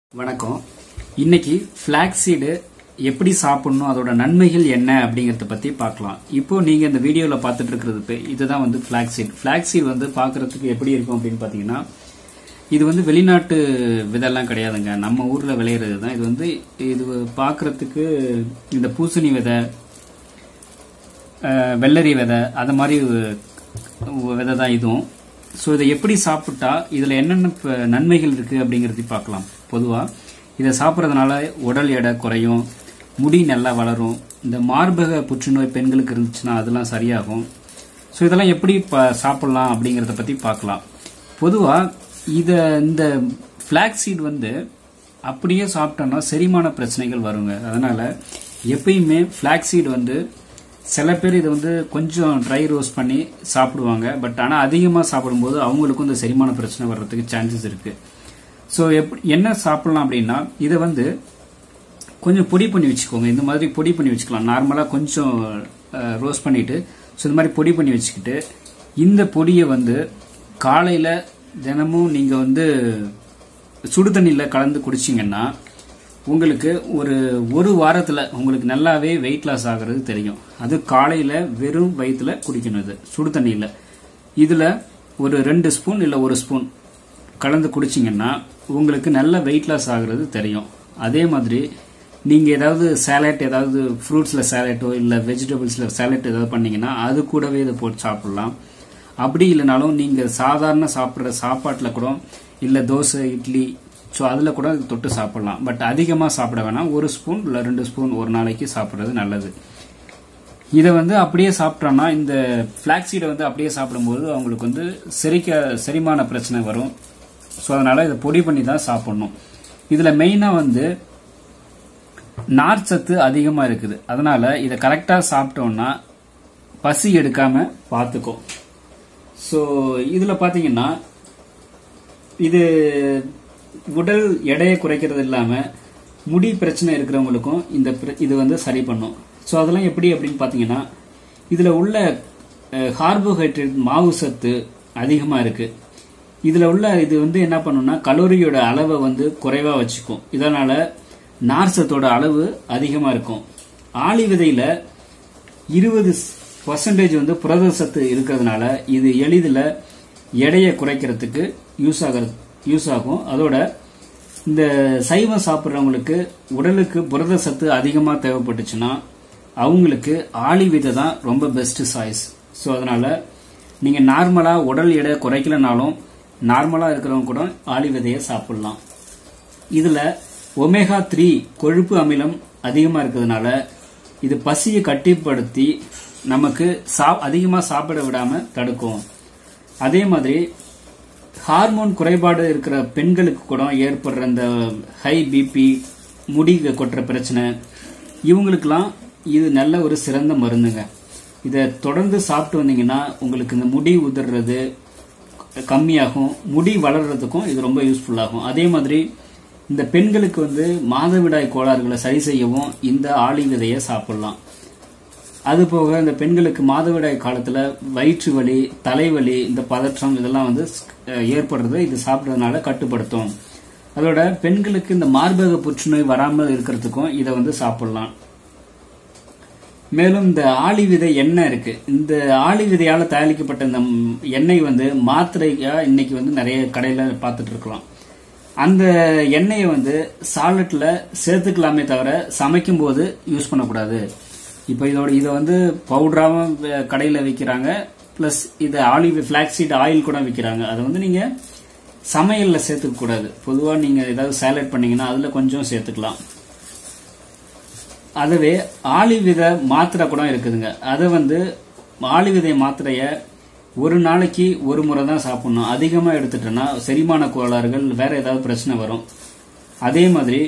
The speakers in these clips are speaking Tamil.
வணக்கம் இன்னைக்கு ஃபிளாக்ஸீடு எப்படி சாப்பிடணும் அதோட நன்மைகள் என்ன அப்படிங்கறத பத்தி பார்க்கலாம் இப்போ நீங்க இந்த வீடியோல பார்த்துட்டு இருக்கிறது பே- இதுதான் வந்து ஃபிளாக்ஸீட் ஃபிளாக்ஸீட் வந்து பார்க்கிறதுக்கு எப்படி இருக்கும் அப்படின்னு பாத்தீங்கன்னா இது வந்து வெளிநாட்டு விதைலாம் கிடையாதுங்க நம்ம ஊர்ல விளையிறது தான் இது வந்து இது பார்க்கிறதுக்கு இந்த பூசணி விதை அஹ், வெள்ளரி விதை அது மாதிரி அஹ், விதை தான் இதுவும் ஸோ இதை எப்படி சாப்பிட்டா இதில் என்னென்ன ப- நன்மைகள் இருக்குது அப்படிங்கிறத பார்க்கலாம் பொதுவாக இதை சாப்பிட்றதுனால உடல் எடை குறையும் முடி நல்லா வளரும் இந்த மார்பக புற்றுநோய் பெண்களுக்கு இருந்துச்சுன்னா அதெல்லாம் சரியாகும் ஸோ இதெல்லாம் எப்படி ப சாப்பிடலாம் அப்படிங்கிறத பற்றி பார்க்கலாம் பொதுவாக இதை இந்த ஃப்ளாக் சீட் வந்து அப்படியே சாப்பிட்டோம்னா செரிமான பிரச்சனைகள் வருங்க அதனால எப்பயுமே ஃப்ளாக் சீட் வந்து சில பேர் இதை வந்து கொஞ்சம் ட்ரை ரோஸ்ட் பண்ணி சாப்பிடுவாங்க பட் ஆனால் அதிகமாக சாப்பிடும்போது அவங்களுக்கும் இந்த செரிமான பிரச்சனை வர்றதுக்கு சான்சஸ் இருக்கு ஸோ எப்படி என்ன சாப்பிடலாம் அப்படின்னா இதை வந்து கொஞ்சம் பொடி பண்ணி வச்சுக்கோங்க இந்த மாதிரி பொடி பண்ணி வச்சுக்கலாம் நார்மலாக கொஞ்சம் ரோஸ்ட் பண்ணிட்டு ஸோ இந்த மாதிரி பொடி பண்ணி வச்சுக்கிட்டு இந்த பொடியை வந்து காலையில் தினமும் நீங்கள் வந்து சுடு தண்ணியில் கலந்து குடிச்சிங்கன்னா உங்களுக்கு ஒரு ஒரு வாரத்தில் உங்களுக்கு நல்லாவே வெயிட் லாஸ் ஆகிறது தெரியும் அது காலையில் வெறும் வயிற்றுல குடிக்கணும் இது சுடு தண்ணியில் இதில் ஒரு ரெண்டு ஸ்பூன் இல்லை ஒரு ஸ்பூன் கலந்து குடிச்சிங்கன்னா உங்களுக்கு நல்ல வெயிட் லாஸ் ஆகுறது தெரியும் அதே மாதிரி நீங்கள் ஏதாவது சேலட் ஏதாவது ஃப்ரூட்ஸில் சேலட்டோ இல்லை வெஜிடபிள்ஸில் சேலட் ஏதாவது பண்ணீங்கன்னா அது கூடவே இதை போட்டு சாப்பிடலாம் அப்படி இல்லைனாலும் நீங்கள் சாதாரண சாப்பிட்ற சாப்பாட்டில் கூட இல்லை தோசை இட்லி ஸோ அதில் கூட இது தொட்டு சாப்பிடலாம் பட் அதிகமாக சாப்பிட வேணாம் ஒரு ஸ்பூன் இல்லை ரெண்டு ஸ்பூன் ஒரு நாளைக்கு சாப்பிட்றது நல்லது இதை வந்து அப்படியே சாப்பிட்டோம்னா இந்த ஃபிளாக்ஸீடை வந்து அப்படியே சாப்பிடும்போது அவங்களுக்கு வந்து செரிக்க செரிமான பிரச்சனை வரும் ஸோ அதனால இதை பொடி பண்ணி தான் சாப்பிடணும் இதில் மெயினாக வந்து நார்ச்சத்து அதிகமாக இருக்குது அதனால இதை கரெக்டாக சாப்பிட்டோம்னா பசி எடுக்காம பார்த்துக்கும் ஸோ இதில் பார்த்தீங்கன்னா இது உடல் எடையை குறைக்கிறது இல்லாமல் முடி பிரச்சனை இருக்கிறவங்களுக்கும் இந்த பிர- இது வந்து சரி பண்ணும் ஸோ அதெல்லாம் எப்படி அப்படின்னு பார்த்தீங்கன்னா இதில் உள்ள கார்போஹைட்ரேட் மாவு சத்து அதிகமாக இருக்கு இதில் உள்ள இது வந்து என்ன பண்ணும்னா கலோரியோட அளவை வந்து குறைவாக வச்சுக்கும் இதனால நார் சத்தோட அளவு அதிகமாக இருக்கும் ஆளி விதையில இருபது பர்சன்டேஜ் வந்து புரத சத்து இருக்கிறதுனால இது எளிதில் எடையை குறைக்கிறதுக்கு யூஸ் ஆகிறது யூஸ் ஆகும் அதோட இந்த சைவம் சாப்பிட்றவங்களுக்கு உடலுக்கு புரத சத்து அதிகமாக தேவைப்பட்டுச்சுன்னா அவங்களுக்கு ஆளி விதை தான் ரொம்ப பெஸ்ட் சாய்ஸ் ஸோ அதனால நீங்கள் நார்மலாக உடல் எடை குறைக்கலனாலும் நார்மலாக இருக்கிறவங்க கூட ஆளி விதையை சாப்பிடலாம் இதில் ஒமேகா த்ரீ கொழுப்பு அமிலம் அதிகமாக இருக்கிறதுனால இது பசியை கட்டிப்படுத்தி நமக்கு சா அதிகமாக சாப்பிட விடாமல் தடுக்கும் அதே மாதிரி ஹார்மோன் குறைபாடு இருக்கிற பெண்களுக்கு கூட ஏற்படுற இந்த ஹை பிபி முடி கொட்டுற பிரச்சனை இவங்களுக்கெல்லாம் இது நல்ல ஒரு சிறந்த மருந்துங்க இதை தொடர்ந்து சாப்பிட்டு வந்தீங்கன்னா உங்களுக்கு இந்த முடி உதிர்றது கம்மியாகும் முடி வளர்றதுக்கும் இது ரொம்ப யூஸ்ஃபுல்லாகும் அதே மாதிரி இந்த பெண்களுக்கு வந்து மாதவிடாய் கோளாறுகளை சரி செய்யவும் இந்த ஆளி விதையை சாப்பிடலாம் அது போக இந்த பெண்களுக்கு மாதவிடாய் காலத்துல வயிற்று வலி தலைவலி இந்த பதற்றம் இதெல்லாம் வந்து அஹ், ஏற்படுறது இது சாப்பிட்றதுனால கட்டுப்படுத்தும் அதோட பெண்களுக்கு இந்த மார்பக புற்றுநோய் வராமல் இருக்கிறதுக்கும் இதை வந்து சாப்பிடலாம் மேலும் இந்த ஆளி விதை எண்ணெய் இருக்கு இந்த ஆளி விதையால தயாரிக்கப்பட்ட இந்த ம், எண்ணெய் வந்து மாத்திரையா இன்னைக்கு வந்து நிறைய கடையில பார்த்துட்டு இருக்கலாம் அந்த எண்ணெயை வந்து சாலட்ல சேர்த்துக்கலாமே தவிர சமைக்கும் போது யூஸ் பண்ணக்கூடாது இப்போ இதோட இதை வந்து பவுடராகவும் கடையில் விற்கிறாங்க ப்ளஸ் இது ஆலிவ் ஃபிளாக்ஸீட் ஆயில் கூட விற்கிறாங்க அதை வந்து நீங்க சமையல்ல சேர்த்துக்க கூடாது பொதுவாக நீங்க ஏதாவது சேலட் பண்ணீங்கன்னா அதுல கொஞ்சம் சேர்த்துக்கலாம் அதுவே ஆலிவித மாத்திரை கூட இருக்குதுங்க அதை வந்து ஆலிவிதை மாத்திரைய ஒரு நாளைக்கு ஒரு முறை தான் சாப்பிடணும் அதிகமாக எடுத்துட்டோன்னா செரிமான கோளாறுகள் வேற ஏதாவது பிரச்சனை வரும் அதே மாதிரி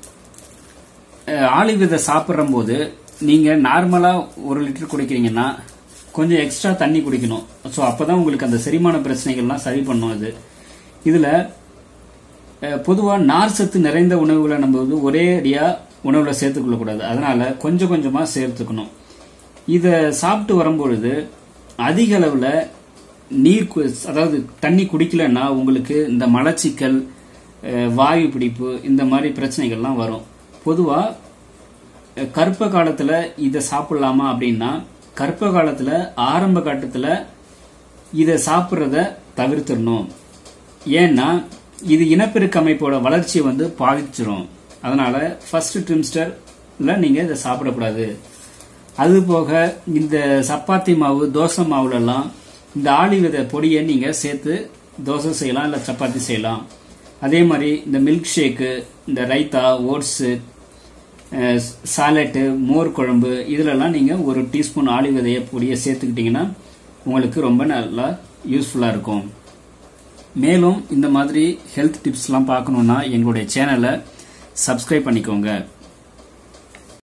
ஆலிவிதை சாப்பிட்ற போது நீங்க நார்மலா ஒரு லிட்டர் குடிக்கிறீங்கன்னா கொஞ்சம் எக்ஸ்ட்ரா தண்ணி குடிக்கணும் ஸோ அப்பதான் உங்களுக்கு அந்த செரிமான பிரச்சனைகள்லாம் சரி பண்ணும் இது இதுல பொதுவாக நார் சத்து நிறைந்த உணவுகளை நம்ம வந்து ஒரே அடியா உணவுல சேர்த்துக்கொள்ள கூடாது அதனால கொஞ்சம் கொஞ்சமா சேர்த்துக்கணும் இதை சாப்பிட்டு வரும்பொழுது அதிக அளவில் நீர் கு- அதாவது தண்ணி குடிக்கலன்னா உங்களுக்கு இந்த மலச்சிக்கல் அஹ், வாயு பிடிப்பு இந்த மாதிரி பிரச்சனைகள்லாம் வரும் பொதுவாக கர்ப்ப காலத்தில் இதை சாப்பிடலாமா அப்படின்னா கர்ப்ப காலத்தில் ஆரம்ப கட்டத்தில் இதை சாப்பிட்றத தவிர்த்திடணும் ஏன்னா இது இனப்பெருக்க அமைப்போட வளர்ச்சியை வந்து பாதிச்சிரும் அதனால ஃபர்ஸ்ட் ட்ரிம்ஸ்டர்ல நீங்க இதை சாப்பிடக்கூடாது அது போக இந்த சப்பாத்தி மாவு தோசை மாவுலலாம் இந்த ஆளி வித பொடியை நீங்க சேர்த்து தோசை செய்யலாம் இல்லை சப்பாத்தி செய்யலாம் அதே மாதிரி இந்த மில்க் ஷேக்கு இந்த ரைத்தா ஓட்ஸு சாலட்டு மோர் குழம்பு இதுலலாம் நீங்கள் ஒரு டீஸ்பூன் ஆளி விதைய பொடியை சேர்த்துக்கிட்டிங்கன்னா உங்களுக்கு ரொம்ப நல்லா யூஸ்ஃபுல்லாக இருக்கும் மேலும் இந்த மாதிரி ஹெல்த் டிப்ஸ்லாம் பார்க்கணுன்னா எங்களுடைய சேனலை சப்ஸ்கிரைப் பண்ணிக்கோங்க